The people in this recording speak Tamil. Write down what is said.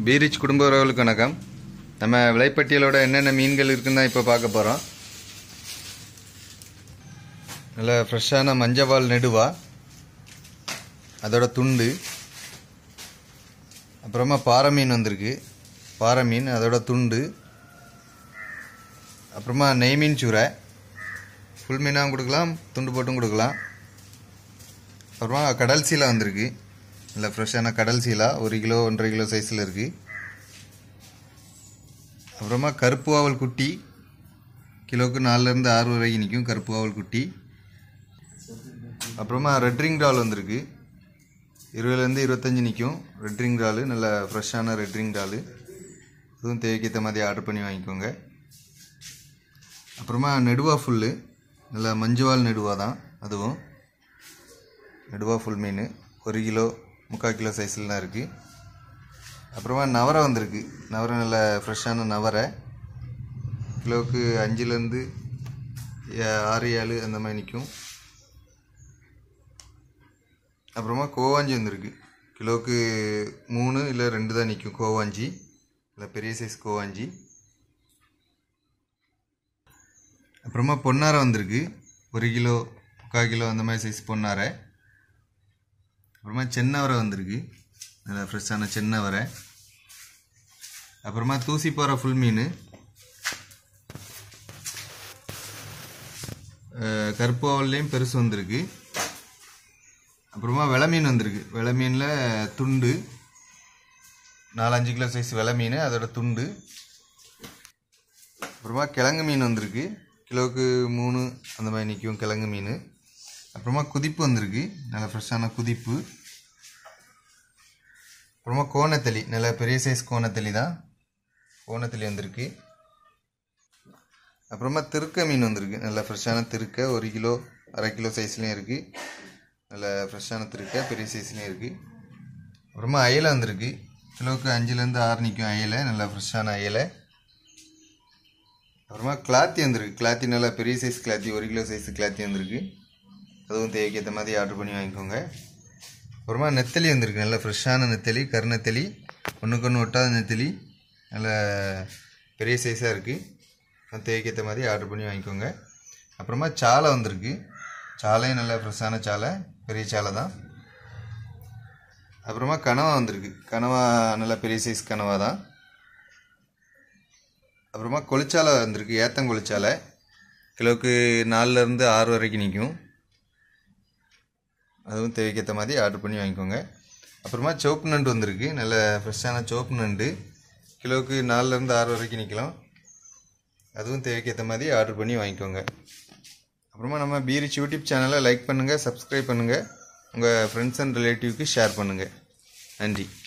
பீரிச் குடும்ப உறவுகளுக்கு வணக்கம் நம்ம விலைப்பட்டியலோட என்னென்ன மீன்கள் இருக்குன்னு தான் இப்போ பார்க்க போகிறோம் நல்ல ஃப்ரெஷ்ஷான மஞ்சவால் நெடுவா அதோட துண்டு அப்புறமா பாறை மீன் வந்திருக்கு பாறை மீன் அதோட துண்டு அப்புறமா நெய் மீன் சூரை ஃபுல் மீனாகவும் கொடுக்கலாம் துண்டு போட்டும் கொடுக்கலாம் அப்புறமா கடல் சீலா வந்திருக்கு நல்ல ஃப்ரெஷ்ஷான கடல் சீலா ஒரு கிலோ ஒன்றரை கிலோ சைஸில் இருக்குது அப்புறமா கருப்பு வாவல் குட்டி கிலோவுக்கு நாலுலேருந்து ஆறு வரைக்கும் நிற்கும் கருப்பு வாவல் குட்டி அப்புறமா ரெட் ரிங் டால் வந்திருக்கு இருபதுலேருந்து இருபத்தஞ்சி நிற்கும் ரெட் ரிங் டால் நல்ல ஃப்ரெஷ்ஷான ரெட் ரிங் டால் இதுவும் தேவைக்கேற்ற மாதிரி ஆர்டர் பண்ணி வாங்கிக்கோங்க அப்புறமா நெடுவா ஃபுல்லு நல்ல மஞ்சுவால் நெடுவா தான் அதுவும் நெடுவா ஃபுல் மீன் ஒரு கிலோ முக்கால் கிலோ சைஸில் தான் இருக்குது அப்புறமா நவரை வந்திருக்கு நவரை நல்ல ஃப்ரெஷ்ஷான நவரை கிலோவுக்கு அஞ்சுலேருந்து ஆறு ஏழு அந்த மாதிரி நிற்கும் அப்புறமா கோவாஞ்சி வந்திருக்கு கிலோவுக்கு மூணு இல்லை ரெண்டு தான் நிற்கும் கோவாஞ்சி இல்லை பெரிய சைஸ் கோவாஞ்சி அப்புறமா பொன்னாரை வந்திருக்கு ஒரு கிலோ முக்கால் கிலோ அந்த மாதிரி சைஸ் பொன்னாரை அப்புறமா சென்னவரை வந்திருக்கு நல்லா ஃப்ரெஷ்ஷான சென்னவரை அப்புறமா தூசி போகிற ஃபுல் மீன் கருப்பு அவல்லையும் பெருசு வந்திருக்கு அப்புறமா வெலை மீன் வந்திருக்கு வெலை மீனில் துண்டு நாலஞ்சு கிலோ சைஸ் வெலை மீன் அதோட துண்டு அப்புறமா கிழங்கு மீன் வந்திருக்கு கிலோவுக்கு மூணு அந்த மாதிரி நிற்கும் கிழங்கு மீன் அப்புறமா குதிப்பு வந்திருக்கு நல்ல ஃப்ரெஷ்ஷான குதிப்பு அப்புறமா கோணத்தளி நல்ல பெரிய சைஸ் கோணத்தளி தான் கோணத்தளி வந்திருக்கு அப்புறமா திருக்க மீன் வந்திருக்கு நல்ல ஃப்ரெஷ்ஷான திருக்க ஒரு கிலோ அரை கிலோ சைஸ்லேயும் இருக்குது நல்ல ஃப்ரெஷ்ஷான திருக்க பெரிய சைஸ்லேயும் இருக்குது அப்புறமா அயலை வந்திருக்கு கிலோவுக்கு அஞ்சுலேருந்து ஆறு நிற்கும் அயலை நல்ல ஃப்ரெஷ்ஷான அயலை அப்புறமா கிளாத்தி வந்திருக்கு கிளாத்தி நல்லா பெரிய சைஸ் கிளாத்தி ஒரு கிலோ சைஸ் கிளாத்தி வந்திருக்கு அதுவும் தேவைக்கேற்ற மாதிரி ஆர்டர் பண்ணி வாங்கிக்கோங்க அப்புறமா நெத்தலி வந்திருக்கு நல்ல ஃப்ரெஷ்ஷான நெத்தலி கருநெத்தலி ஒன்றுக்கு ஒன்று ஒட்டாத நெத்தலி நல்ல பெரிய சைஸாக இருக்குது தேவைக்கேற்ற மாதிரி ஆர்டர் பண்ணி வாங்கிக்கோங்க அப்புறமா சாலை வந்திருக்கு சாலையும் நல்ல ஃப்ரெஷ்ஷான சாலை பெரிய சாலை தான் அப்புறமா கனவா வந்திருக்கு கனவா நல்ல பெரிய சைஸ் கனவா தான் அப்புறமா கொளிச்சாலை வந்திருக்கு ஏத்தங்கொளிச்சாலை கிலோவுக்கு நாலுலேருந்து ஆறு வரைக்கும் நிற்கும் அதுவும் தேவைக்கேற்ற மாதிரி ஆர்டர் பண்ணி வாங்கிக்கோங்க அப்புறமா சோப்பு நண்டு வந்திருக்கு நல்ல ஃப்ரெஷ்ஷான சோப்பு நண்டு கிலோவுக்கு நாலுலேருந்து ஆறு வரைக்கும் நிற்கலாம் அதுவும் தேவைக்கேற்ற மாதிரி ஆர்டர் பண்ணி வாங்கிக்கோங்க அப்புறமா நம்ம பீரிச் யூடியூப் சேனலை லைக் பண்ணுங்கள் சப்ஸ்கிரைப் பண்ணுங்கள் உங்கள் ஃப்ரெண்ட்ஸ் அண்ட் ரிலேட்டிவ்க்கு ஷேர் பண்ணுங்கள் நன்றி